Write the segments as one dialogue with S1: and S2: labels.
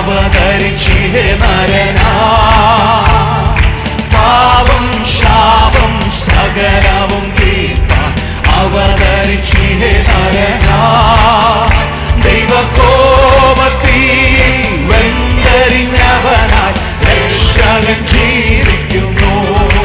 S1: അവതരിച്ചിഹേ നരനാ പാവം ശാപം സകലവും തീർപ്പാൻ അവതരിച്ചിഹേ നരനാ ദൈവകോപത്തിൽ വെന്തരിഞ്ഞവനായി രക്ഷകൻ ജീവിക്കുന്നു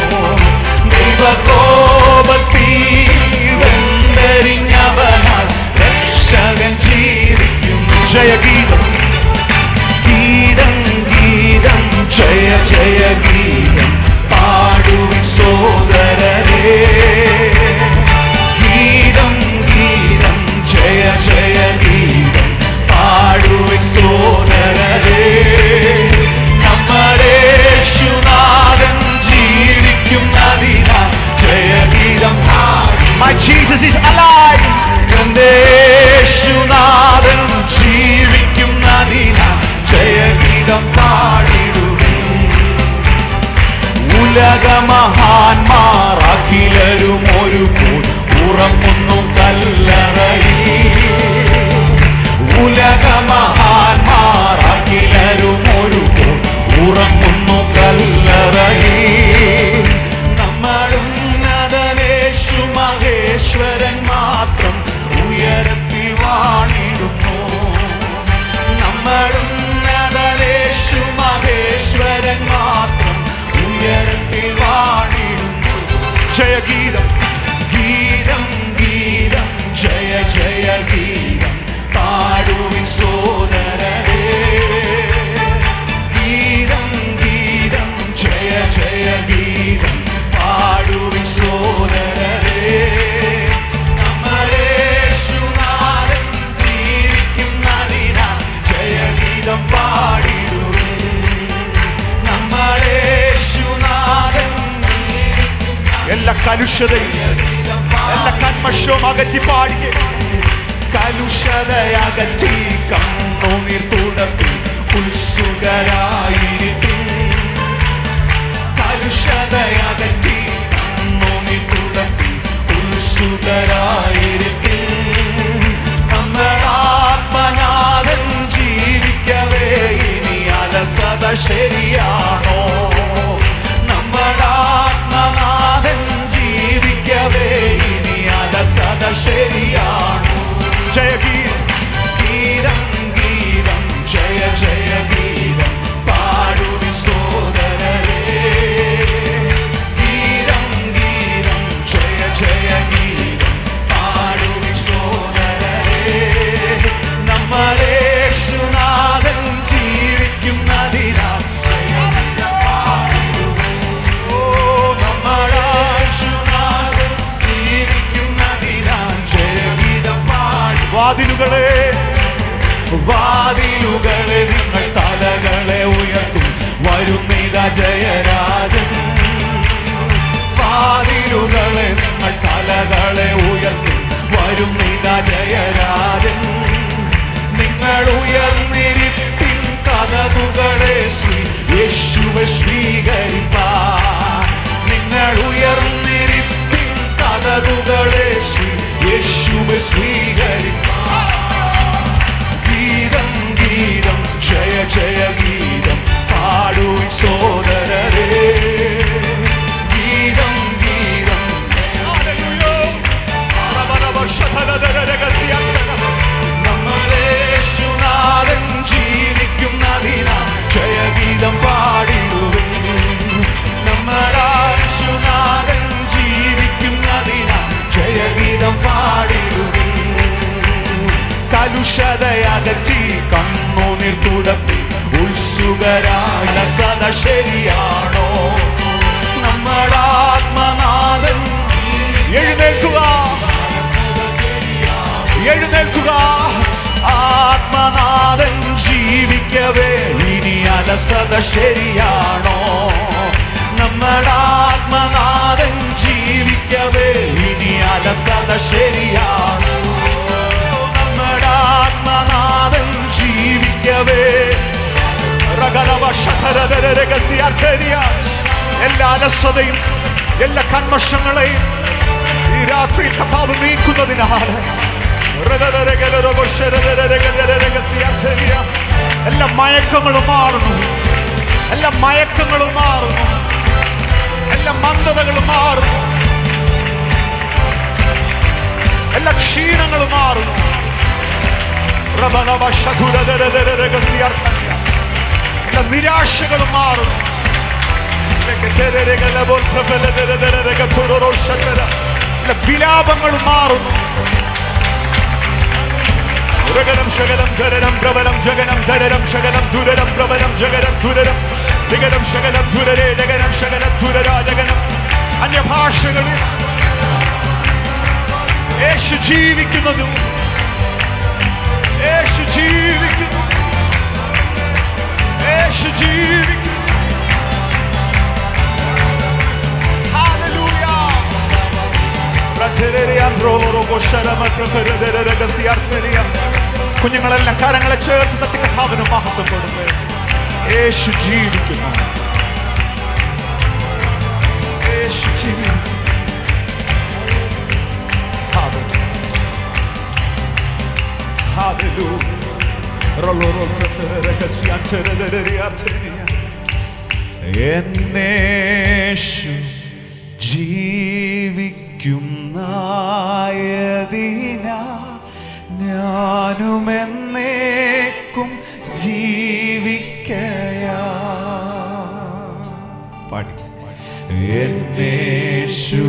S1: ദൈവകോപത്തിൽ വെന്തരിഞ്ഞവനായി രക്ഷകൻ ജീവിക്കുന്നു ജയഗീതം ഗീതം ഗീതം ജയ ജയ ഗീതം പാടുവിൻ സോദരരേ ഗീതം ഗീതം ജയ ജയ ഗീതം പാടുവിൻ സോദരരേ നമ്മുടെ യേശുനാഥൻ ജീവിക്കുന്നതിനാൽ ജയഗീതം My Jesus is alive. എന്റെ യേശുനാഥൻ ജീവിക്കുന്നതിനാൽ ജയഗീതം പാടിടുവിൻ ഉലകമഹാന്മാർ അഖിലരും ഒരു പോൽ ഉറങ്ങുന്നു കല്ലറയിൽ ഉലകമഹാന്മാർ അഖിലരും ഒരു പോൽ ഉറങ്ങുന്നു കല്ലറയിൽ നമ്മളും നദനേശു മഹേശ്വരൻ മാത്രം ഉയരത്തിൽ വാണിടുന്നു നമ്മളും നദനേശു മഹേശ്വരൻ മാത്രം ഉയരത്തിൽ വാണിടുന്നു ജയഗീതം ഗീതം ഗീതം ജയ ജയ ഗീതം പാടുവിൻ സോദരരേ ഗീതം ഗീതം ജയ ജയ ഗീതം പാടുവിൻ സോദരരേ നമ്മുടെ യേശുനാഥൻ ജീവിക്കുന്നതിനാൽ ജയഗീതം പാടിടുവിൻ നമ്മുടെ യേശുനാഥൻ എല്ലാ കലുഷതയും എല്ലാ കന്മഷവും അകറ്റി പാടിക്കേ കലുഷതയകറ്റി കണ്ണുനീർ തുടപ്പി ഉത്സുകരായിരിക്കും കലുഷതയകറ്റി കണ്ണുനീർ തുടപ്പി ഉത്സുകരായിരിക്കും നമ്മുടെ ആത്മനാഥൻ ജീവിക്കവേ ഇനി അലസത ശരിയാണോ നമ്മുടെ ആത്മനാഥൻ ജീവിക്കവേ ഇനി അലസത ശരിയാണോ ജയഗീതം ഗീതം ഗീതം ജയ ജയ ഗീതം പാടുവി സോദരരേ ഗീതം ഗീതം ജയ ജയ ഗീതം പാടുവി സോദരരേ നമ്മുടെ യേശുനാഥൻ ജീവിക്കുന്നതിനാൽ ഓ നമ്മുടെ യേശുനാഥൻ ജീവിക്കുന്നതിനാൽ ജയഗീതം പാടി വാതിലുകളെ വാതിലുകളെ നിങ്ങൾ തലകളെ ഉയർത്തും വരുന്നിത ജയരാജൻ വാതിലുകളെ നിങ്ങൾ തലകളെ ഉയർത്തും വരുന്നിത ജയരാജൻ നിങ്ങൾ ഉയർന്നിരിപ്പിൻ കഥകുകളെ ശ്രീ യേശുവെ സ്വീകരിപ്പാൻ നിങ്ങൾ ഉയർന്നിരിപ്പിൻ കഥകുകളെ ശ്രീ യേശുവെ സ്വീകരിപ്പാൻ ഗീതം ഗീതം ജയ ജയ ഗീതം പാടുവിൻ സോദരരേ ഗീതം ഗീതം നമ്മുടെ യേശുനാഥൻ ജീവിക്കുന്നതിനാൽ ജയഗീതം പാടിടുവിൻ നമ്മുടെ യേശുനാഥൻ ജീവിക്കുന്നതിനാൽ ജയഗീതം പാടിടുവിൻ കലുഷതയകറ്റി കണ്ണുനീർ തുടപ്പി ഉത്സുകരായ സദ ശരിയാണോ നമ്മുടെ ആത്മനാഥൻ എഴുന്നേൽക്കുക എഴുന്നേൽക്കുക ആത്മനാഥൻ ജീവിക്കവേ ഇനി അലസത ശരിയാണോ നമ്മുടെ ആത്മനാഥൻ ജീവിക്കവേ ഇനി അലസത ശരിയാണോ നമ്മുടെ ആത്മനാഥൻ ജീവിക്കവേ രഹസ്യാർത്ഥേരിയ എല്ലാ അലസതയും എല്ലാ കന്മഷങ്ങളെയും ഈ രാത്രിയിൽ കഥാവ് നീക്കുന്നതിനാൽ രഹസ്യാർത്ഥേരിയ എല്ലാ മയക്കങ്ങളും മാറുന്നു എല്ലാ മയക്കങ്ങളും മാറുന്നു എല്ലാ മന്ദതകളും മാറുന്നു എല്ലാ ക്ഷീണങ്ങളും മാറുന്നു റബലവശധുരധരധരരഹസ്യാർത്ഥന്യ. എല്ലാ നിരാശകളും മാറുന്നു എല്ലാ വിലാപങ്ങളും മാറുന്നു ഉരകരം ശകലം ധരരം പ്രബലം ജഗനം ധരരം ശകലം ദുരരം പ്രബലം ജഗരം ദുരരം ദിഗരം ശകലം ദുരരേ ജഗനം ശകലം ദുരരാ ജഗനം അന്യഭാഷകളിൽ യേശു ജീവിക്കുന്നതും യേശു ജീവിക്കുന്നു യേശു ജീവിക്കുന്നു Hallelujah. കുഞ്ഞുങ്ങളെല്ലാം കരങ്ങളെ ചേർത്ത് തട്ടി കഥാവിന് മഹത്വം കൊടുത്ത് യേശു ജീവിക്കുന്നു യേശു ജീവിക്കുന്നു Hallelujah. എന്നേഷു ജീവിക്കുന്നായതിന ഞാനും എന്നേക്കും ജീവിക്കയാ പാടി എന്നേഷു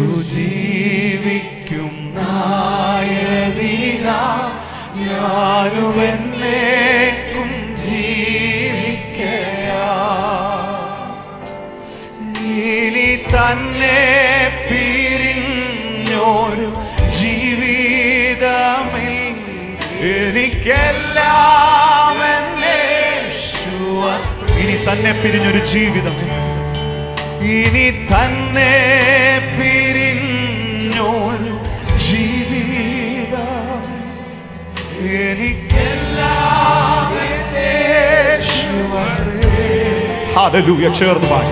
S1: ജീവിക്കുന്നായതിന ഞാനും എന്നേക്കും ജീവിക്കയാ ഇനി തന്നെ പിരിഞ്ഞൊരു ജീവിതമിൽ എനിക്കെല്ലാം എന്നേശുവ- ഇനി തന്നെ പിരിഞ്ഞൊരു ജീവിതം ഇനി തന്നെ പിരിഞ്ഞൊരു ജീവിതം എനിക്കെല്ലാം എന്നേശുവത്രേ. ഹല്ലേലൂയ ചേർന്ന് പാടി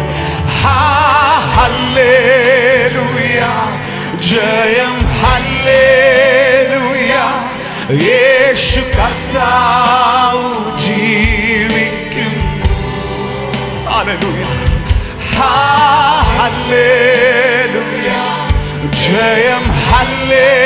S1: ഹല്ലേലൂയ ജയം ഹല്ലേലൂയ യേശു കർത്താവ് ജീവിക്കും ഹല്ലേലൂയ ഹല്ലേലൂയ ജയം ഹല്ലേലൂയ